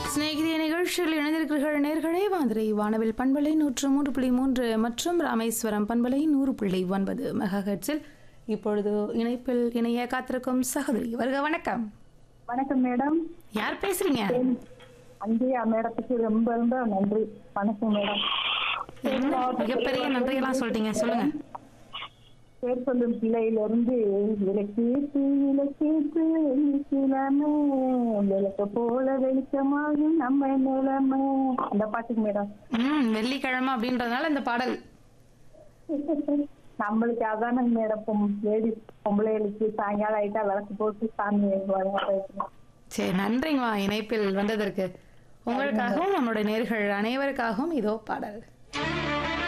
சிநேகிதிய நிகழ்ச்சியில் இணைந்திருக்கிறீர்கள் நேர்களே வாந்திரை வானவில் பண்பலை நூற்று மூன்று புள்ளி மூன்று மற்றும் ராமேஸ்வரம் பண்பலை நூறு புள்ளி ஒன்பது மெகாஹெட்ஸில் இப்பொழுது இணைப்பில் இணைய காத்திருக்கும் சகோதரி வருக வணக்கம் வணக்கம் மேடம் யார் பேசுறீங்க அந்தியா மேடத்துக்கு ரொம்ப ரொம்ப நன்றி வணக்கம் மேடம் என்ன மிகப்பெரிய நன்றியெல்லாம் சொல்லிட்டீங்க சொல்லுங்க பேர் சொல்லும் பிள்ளையிலிருந்து விளக்கேற்று விளக்கேற்று வெள்ளிக்கிழமை விளக்க போல வெளிச்சமாகும் நம்ம நிலைமை அந்த பாட்டுக்கு மேடம் ம் வெள்ளிக்கிழமை அப்படின்றதுனால இந்த பாடல் நம்மளுக்கு அதான மேடம் பொம்- லேடி பொம்பளைகளுக்கு சாயங்காலம் ஆயிட்டா விளக்கு போட்டு சாமி வைக்கணும். சரி நன்றிங்கம்மா இணைப்பில் வந்ததற்கு உங்களுக்காகவும் நம்மளுடைய நேர்கள் அனைவருக்காகவும் இதோ பாடல்